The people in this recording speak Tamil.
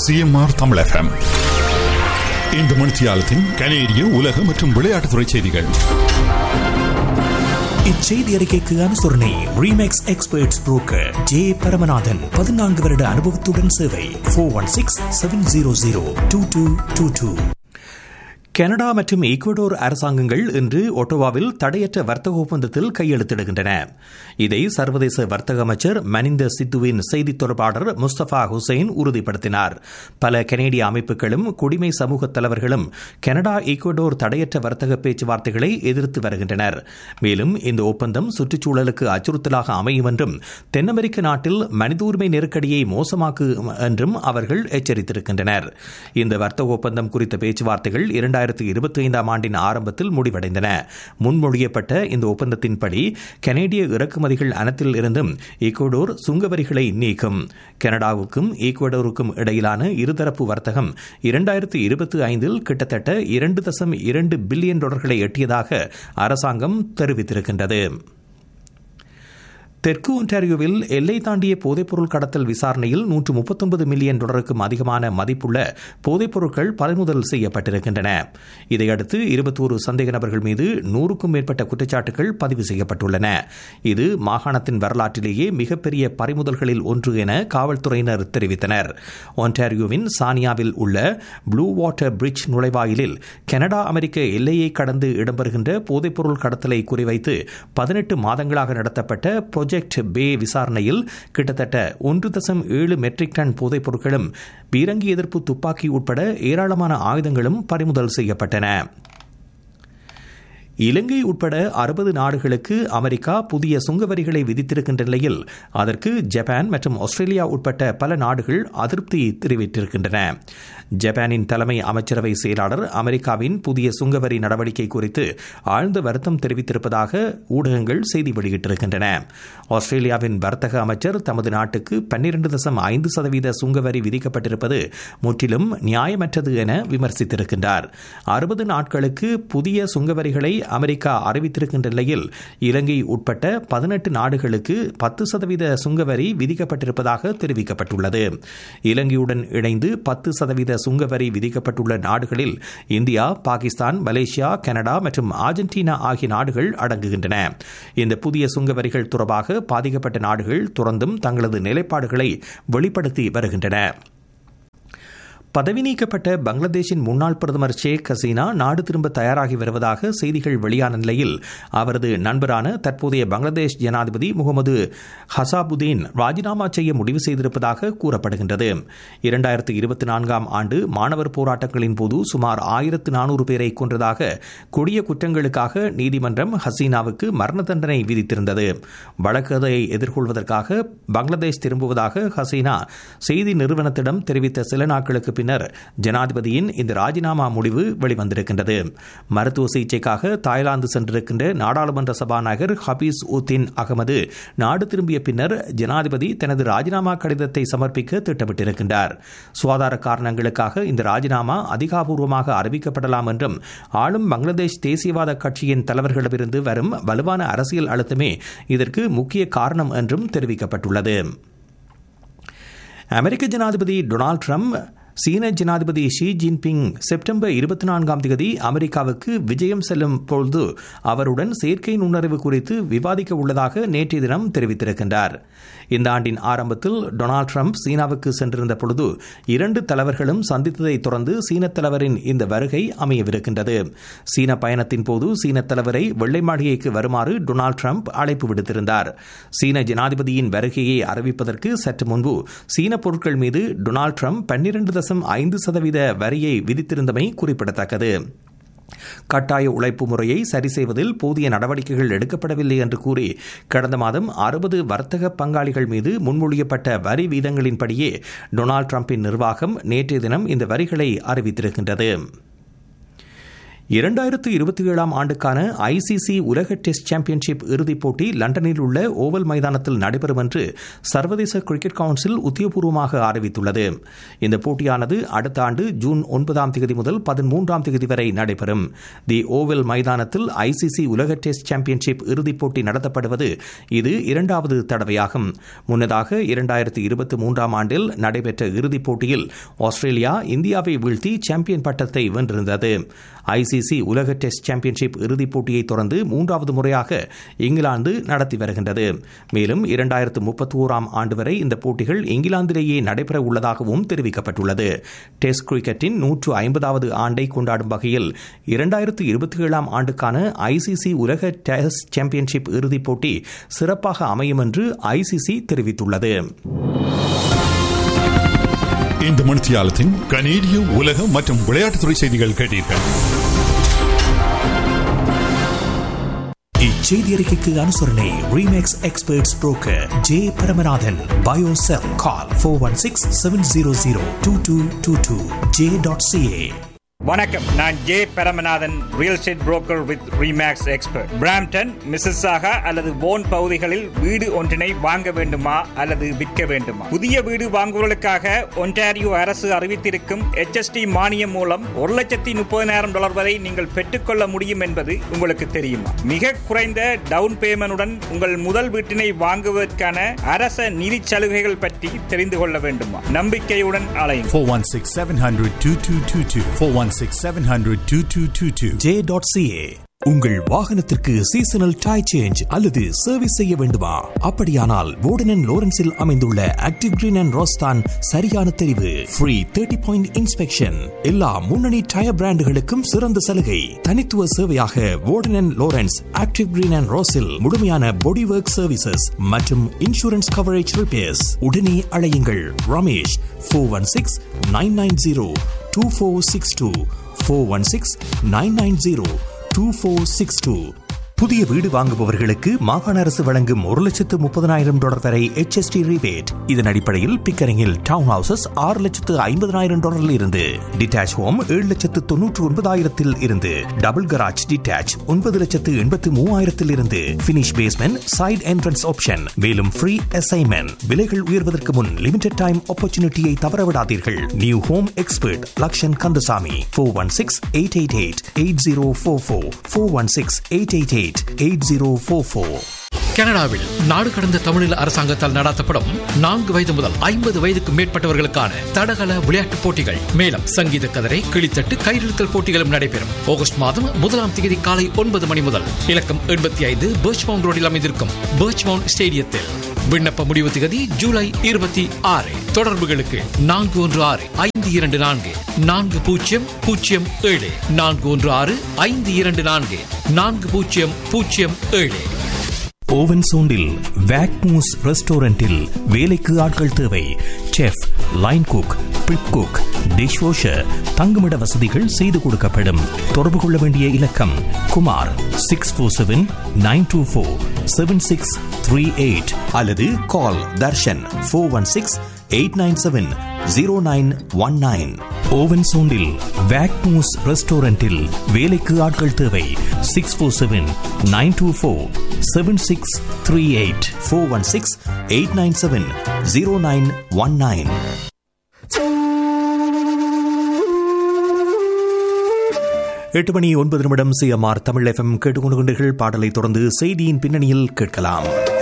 சிஎம்ஆர் தமிழ் எஃப்எம் இந்த மணித்தியாலத்தின் கனேடிய உலக மற்றும் விளையாட்டுத்துறை செய்திகள் இச்செய்தி அறிக்கைக்கு அனுசரணை Remax experts broker J Paramanathan பதினான்கு வருட அனுபவத்துடன் சேவை four one six seven zero zero two two two two Canada மற்றும் ஈக்குவடோர் அரசாங்கங்கள் இன்று ஒட்டோவாவில் தடையற்ற வர்த்தக ஒப்பந்தத்தில் கையெழுத்திடுகின்றன இதை சர்வதேச வர்த்தக அமைச்சர் மனிந்த சித்துவின் செய்தி தொடர்பாளர் முஸ்தபா ஹுசைன் உறுதிப்படுத்தினார் பல கனேடிய அமைப்புகளும் குடிமை சமூக தலைவர்களும் கனடா ஈக்குவடோர் தடையற்ற வர்த்தக பேச்சுவார்த்தைகளை எதிர்த்து வருகின்றனர் மேலும் இந்த ஒப்பந்தம் சுற்றுச்சூழலுக்கு அச்சுறுத்தலாக அமையும் என்றும் தென் அமெரிக்க நாட்டில் மனித உரிமை நெருக்கடியை மோசமாக்கும் என்றும் அவர்கள் எச்சரித்திருக்கின்றனர் இந்த வர்த்தக ஒப்பந்தம் குறித்த பேச்சுவார்த்தைகள் இரண்டாயிரத்தி இருபத்தி ஐந்தாம் ஆண்டின் ஆரம்பத்தில் முடிவடைந்தன முன்மொழியப்பட்ட இந்த ஒப்பந்தத்தின்படி கனேடிய இறக்குமதிகள் அனைத்தில் இருந்தும் ஈக்குவடோர் சுங்கவரிகளை நீக்கும் கனடாவுக்கும் ஈக்குவடோருக்கும் இடையிலான இருதரப்பு வர்த்தகம் இரண்டாயிரத்தி இருபத்தி ஐந்தில் கிட்டத்தட்ட இரண்டு தசம் இரண்டு பில்லியன் டாலர்களை எட்டியதாக அரசாங்கம் தெரிவித்திருக்கின்றது தெற்கு ஒன்டாரியோவில் எல்லை தாண்டிய போதைப்பொருள் கடத்தல் விசாரணையில் நூற்று முப்பத்தொன்பது மில்லியன் டாலருக்கும் அதிகமான மதிப்புள்ள போதைப்பொருட்கள் பறிமுதல் செய்யப்பட்டிருக்கின்றன இதையடுத்து இருபத்தோரு சந்தேக நபர்கள் மீது நூறுக்கும் மேற்பட்ட குற்றச்சாட்டுகள் பதிவு செய்யப்பட்டுள்ளன இது மாகாணத்தின் வரலாற்றிலேயே மிகப்பெரிய பறிமுதல்களில் ஒன்று என காவல்துறையினர் தெரிவித்தனர் ஒன்டாரியோவின் சானியாவில் உள்ள ப்ளூ வாட்டர் பிரிட்ஜ் நுழைவாயிலில் கனடா அமெரிக்க எல்லையை கடந்து இடம்பெறுகின்ற போதைப்பொருள் கடத்தலை குறிவைத்து பதினெட்டு மாதங்களாக நடத்தப்பட்ட ப்ரொஜெக்ட் பே விசாரணையில் கிட்டத்தட்ட ஒன்று தசம் ஏழு மெட்ரிக் டன் போதைப் பொருட்களும் பீரங்கி எதிர்ப்பு துப்பாக்கி உட்பட ஏராளமான ஆயுதங்களும் பறிமுதல் செய்யப்பட்டன இலங்கை உட்பட அறுபது நாடுகளுக்கு அமெரிக்கா புதிய சுங்கவரிகளை விதித்திருக்கின்ற நிலையில் அதற்கு ஜப்பான் மற்றும் ஆஸ்திரேலியா உட்பட்ட பல நாடுகள் அதிருப்தி தெரிவித்திருக்கின்றன ஜப்பானின் தலைமை அமைச்சரவை செயலாளர் அமெரிக்காவின் புதிய சுங்கவரி நடவடிக்கை குறித்து ஆழ்ந்த வருத்தம் தெரிவித்திருப்பதாக ஊடகங்கள் செய்தி வெளியிட்டிருக்கின்றன ஆஸ்திரேலியாவின் வர்த்தக அமைச்சர் தமது நாட்டுக்கு பன்னிரண்டு தசம் ஐந்து சதவீத சுங்கவரி விதிக்கப்பட்டிருப்பது முற்றிலும் நியாயமற்றது என விமர்சித்திருக்கின்றார் அறுபது நாட்களுக்கு புதிய சுங்கவரிகளை அமெரிக்கா அறிவித்திருக்கின்ற நிலையில் இலங்கை உட்பட்ட பதினெட்டு நாடுகளுக்கு பத்து சதவீத சுங்கவரி விதிக்கப்பட்டிருப்பதாக தெரிவிக்கப்பட்டுள்ளது இலங்கையுடன் இணைந்து பத்து சதவீத சுங்கவரி விதிக்கப்பட்டுள்ள நாடுகளில் இந்தியா பாகிஸ்தான் மலேசியா கனடா மற்றும் அர்ஜென்டினா ஆகிய நாடுகள் அடங்குகின்றன இந்த புதிய சுங்கவரிகள் தொடர்பாக பாதிக்கப்பட்ட நாடுகள் தொடர்ந்தும் தங்களது நிலைப்பாடுகளை வெளிப்படுத்தி வருகின்றன பதவி நீக்கப்பட்ட பங்களாதேஷின் முன்னாள் பிரதமர் ஷேக் ஹசீனா நாடு திரும்ப தயாராகி வருவதாக செய்திகள் வெளியான நிலையில் அவரது நண்பரான தற்போதைய பங்களாதேஷ் ஜனாதிபதி முகமது ஹசாபுதீன் ராஜினாமா செய்ய முடிவு செய்திருப்பதாக கூறப்படுகின்றது இரண்டாயிரத்து இருபத்தி நான்காம் ஆண்டு மாணவர் போராட்டங்களின் போது சுமார் ஆயிரத்து நானூறு பேரை கொன்றதாக கொடிய குற்றங்களுக்காக நீதிமன்றம் ஹசீனாவுக்கு மரண தண்டனை விதித்திருந்தது வழக்கதை எதிர்கொள்வதற்காக பங்களாதேஷ் திரும்புவதாக ஹசீனா செய்தி நிறுவனத்திடம் தெரிவித்த சில நாட்களுக்கு பின்னர் ஜனாதிபதியின் இந்த ராஜினாமா முடிவு வெளிவந்திருக்கின்றது மருத்துவ சிகிச்சைக்காக தாய்லாந்து சென்றிருக்கின்ற நாடாளுமன்ற சபாநாயகர் ஹபீஸ் உத்தீன் அகமது நாடு திரும்பிய பின்னர் ஜனாதிபதி தனது ராஜினாமா கடிதத்தை சமர்ப்பிக்க திட்டமிட்டிருக்கின்றார் சுகாதார காரணங்களுக்காக இந்த ராஜினாமா அதிகாரப்பூர்வமாக அறிவிக்கப்படலாம் என்றும் ஆளும் பங்களாதேஷ் தேசியவாத கட்சியின் தலைவர்களிடமிருந்து வரும் வலுவான அரசியல் அழுத்தமே இதற்கு முக்கிய காரணம் என்றும் தெரிவிக்கப்பட்டுள்ளது அமெரிக்க ஜனாதிபதி டொனால்டு ட்ரம்ப் சீன ஜனாதிபதி ஷி ஜின்பிங் செப்டம்பர் இருபத்தி நான்காம் தேதி அமெரிக்காவுக்கு விஜயம் செல்லும் பொழுது அவருடன் செயற்கை நுண்ணறிவு குறித்து விவாதிக்க உள்ளதாக நேற்றைய தினம் தெரிவித்திருக்கின்றார் இந்த ஆண்டின் ஆரம்பத்தில் டொனால்டு ட்ரம்ப் சீனாவுக்கு சென்றிருந்த பொழுது இரண்டு தலைவர்களும் சந்தித்ததை தொடர்ந்து சீன தலைவரின் இந்த வருகை அமையவிருக்கின்றது சீன பயணத்தின் போது சீன தலைவரை வெள்ளை மாளிகைக்கு வருமாறு டொனால்டு ட்ரம்ப் அழைப்பு விடுத்திருந்தார் சீன ஜனாதிபதியின் வருகையை அறிவிப்பதற்கு சற்று முன்பு சீன பொருட்கள் மீது டொனால்டு ட்ரம்ப் பன்னிரண்டு தசம் ஐந்து சதவீத வரியை விதித்திருந்தமை குறிப்பிடத்தக்கது கட்டாய உழைப்பு முறையை சரி செய்வதில் போதிய நடவடிக்கைகள் எடுக்கப்படவில்லை என்று கூறி கடந்த மாதம் அறுபது வர்த்தக பங்காளிகள் மீது முன்மொழியப்பட்ட வரி வீதங்களின்படியே டொனால்டு டிரம்பின் நிர்வாகம் நேற்றைய தினம் இந்த வரிகளை அறிவித்திருக்கின்றது இரண்டாயிரத்து இருபத்தி ஏழாம் ஆண்டுக்கான ஐசிசி உலக டெஸ்ட் சாம்பியன்ஷிப் இறுதிப் போட்டி லண்டனில் உள்ள ஓவல் மைதானத்தில் நடைபெறும் என்று சர்வதேச கிரிக்கெட் கவுன்சில் உத்தியோகபூர்வமாக அறிவித்துள்ளது இந்த போட்டியானது அடுத்த ஆண்டு ஜூன் ஒன்பதாம் தேதி முதல் பதிமூன்றாம் தேதி வரை நடைபெறும் தி ஓவல் மைதானத்தில் ஐசிசி உலக டெஸ்ட் சாம்பியன்ஷிப் இறுதிப் போட்டி நடத்தப்படுவது இது இரண்டாவது தடவையாகும் முன்னதாக இரண்டாயிரத்து இருபத்தி மூன்றாம் ஆண்டில் நடைபெற்ற இறுதிப் போட்டியில் ஆஸ்திரேலியா இந்தியாவை வீழ்த்தி சாம்பியன் பட்டத்தை வென்றிருந்தது ஐசிசி உலக டெஸ்ட் சாம்பியன்ஷிப் இறுதிப் போட்டியை தொடர்ந்து மூன்றாவது முறையாக இங்கிலாந்து நடத்தி வருகின்றது மேலும் இரண்டாயிரத்து முப்பத்தி ஓராம் ஆண்டு வரை இந்த போட்டிகள் இங்கிலாந்திலேயே நடைபெற உள்ளதாகவும் தெரிவிக்கப்பட்டுள்ளது டெஸ்ட் கிரிக்கெட்டின் நூற்று ஐம்பதாவது ஆண்டை கொண்டாடும் வகையில் இரண்டாயிரத்து இருபத்தி ஏழாம் ஆண்டுக்கான ஐசிசி உலக டெஸ்ட் சாம்பியன்ஷிப் இறுதிப் போட்டி சிறப்பாக அமையும் என்று ஐசிசி தெரிவித்துள்ளது இந்த மணித்தியாலத்தின் கனேடிய உலக மற்றும் விளையாட்டுத்துறை செய்திகள் கேட்டீர்கள் இச்செய்தி அறிக்கைக்கு அனுசரணை Remax experts broker J Paramanathan பயோசெல் call four one six seven zero zero two two two two J dot CA வணக்கம் நான் J Paramanathan real estate broker with Remax expert Brampton Mississauga அல்லது போன் பகுதிகளில் வீடு ஒன்றினை வாங்க வேண்டுமா அல்லது விற்க வேண்டுமா புதிய வீடு வாங்குவதற்காக ஒன்டாரியோ அரசு அறிவித்திருக்கும் HST மானியம் மூலம் ஒரு லட்சத்தி முப்பதினாயிரம் டாலர் வரை நீங்கள் பெற்றுக்கொள்ள முடியும் என்பது உங்களுக்கு தெரியுமா மிக குறைந்த டவுன் பேமெண்டுடன் உங்கள் முதல் வீட்டினை வாங்குவதற்கான அரச நிதி சலுகைகள் பற்றி தெரிந்து கொள்ள வேண்டுமா நம்பிக்கையுடன் அலையும் 416 700 2222. 416 700 2222. ஜே டாட் சிஏ உங்கள் வாகனத்திற்கு சீசனல் டை சேஞ்ச் அல்லது சர்வீஸ் செய்ய வேண்டுமா அப்படியானால் வோர்டன் லோரன்ஸில் அமைந்துள்ள ஆக்டிவ் கிரீன் அண்ட் ரோஸ்தான் சரியான தெரிவு ஃப்ரீ தேர்ட்டி பாயிண்ட் இன்ஸ்பெக்ஷன் எல்லா முன்னணி டயர் பிராண்டுகளுக்கும் சிறந்த சலுகை தனித்துவ சேவையாக Warden Lawrence Active Green and ரோஸில் முழுமையான பாடி ஒர்க் சர்வீசஸ் மற்றும் இன்சூரன்ஸ் கவரேஜ் ரிப்பேர்ஸ் உடனே அழையுங்கள் Ramesh four one six nine nine zero two four six two four one six nine nine zero two four six two புதிய வீடு வாங்குபவர்களுக்கு மாகாண அரசு வழங்கும் ஒரு லட்சத்து முப்பதனாயிரம் டாலர் வரை HST ரிபேட் இதன் அடிப்படையில் பிக்கரிங்கில் டவுன் ஹவுசஸ் ஆறு லட்சத்து ஐம்பதனாயிரம் டாலரில் இருந்து டிட்டாச் ஹோம் ஏழு லட்சத்து தொன்னூற்று ஒன்பதாயிரத்தில் இருந்து டபுள் கராஜ் டிட்டாச் ஒன்பது லட்சத்து எண்பத்து மூவாயிரத்தில் இருந்து finish basement side entrance option மேலும் ஃப்ரீ அசைன்மெண்ட் விலைகள் உயர்வதற்கு முன் லிமிடெட் டைம் ஆப்பர்ச்சுனிட்டியை தவறவிடாதீர்கள் new home expert Lakshan Kandasamy four one six eight eight eight eight zero four four four one six eight eight eight eight zero four four கனடாவில் நாடு கடந்த தமிழீழ அரசாங்கத்தால் நடத்தப்படும் நான்கு வயது முதல் ஐம்பது வயதுக்கு மேற்பட்டவர்களுக்கான தடகள விளையாட்டுப் போட்டிகள் மேலும் சங்கீத கதரை கிளித்தட்டு கயிறிழுத்தல் போட்டிகளும் நடைபெறும் ஆகஸ்ட் மாதம் முதலாம் தேதி காலை ஒன்பது மணி முதல் இலக்கம் எண்பத்தி ஐந்து பர்ச்மவுண்ட் ரோடில் அமைந்திருக்கும் பர்ச்மவுண்ட் ஸ்டேடியத்தில் விண்ணப்ப முடிவு திகதி ஜூலை இருபத்தி ஆறு தொடர்புகளுக்கு நான்கு ஒன்று ஆறு ஐந்து இரண்டு நான்கு நான்கு பூஜ்ஜியம் பூஜ்ஜியம் ஏழு நான்கு ஒன்று ஆறு ஐந்து இரண்டு நான்கு நான்கு பூஜ்ஜியம் பூஜ்ஜியம் ஏழு ஓவன் சோண்டில் வேக்மூஸ் ரெஸ்டாரண்டில் வேலைக்கு ஆட்கள் தேவை chef line cook prep cook dish washer தங்குமிட வசதிகள் செய்து கொடுக்கப்படும் தொடர்பு கொள்ள வேண்டிய இலக்கம் Kumar six four seven nine two four seven six three eight அல்லது call Darshan four one six eight nine seven zero nine one nine ஓவன் சோண்டில் வேக்மூஸ் ரெஸ்டாரண்டில் வேலைக்கு ஆட்கள் தேவை six four seven nine two four seven six three eight four one six eight nine seven zero nine one nine எட்டு மணி ஒன்பது நிமிடம் சிஎம்ஆர் தமிழ் எஃப்எம் கேட்டுக்கொண்டு பாடலை தொடர்ந்து செய்தியின் பின்னணியில் கேட்கலாம்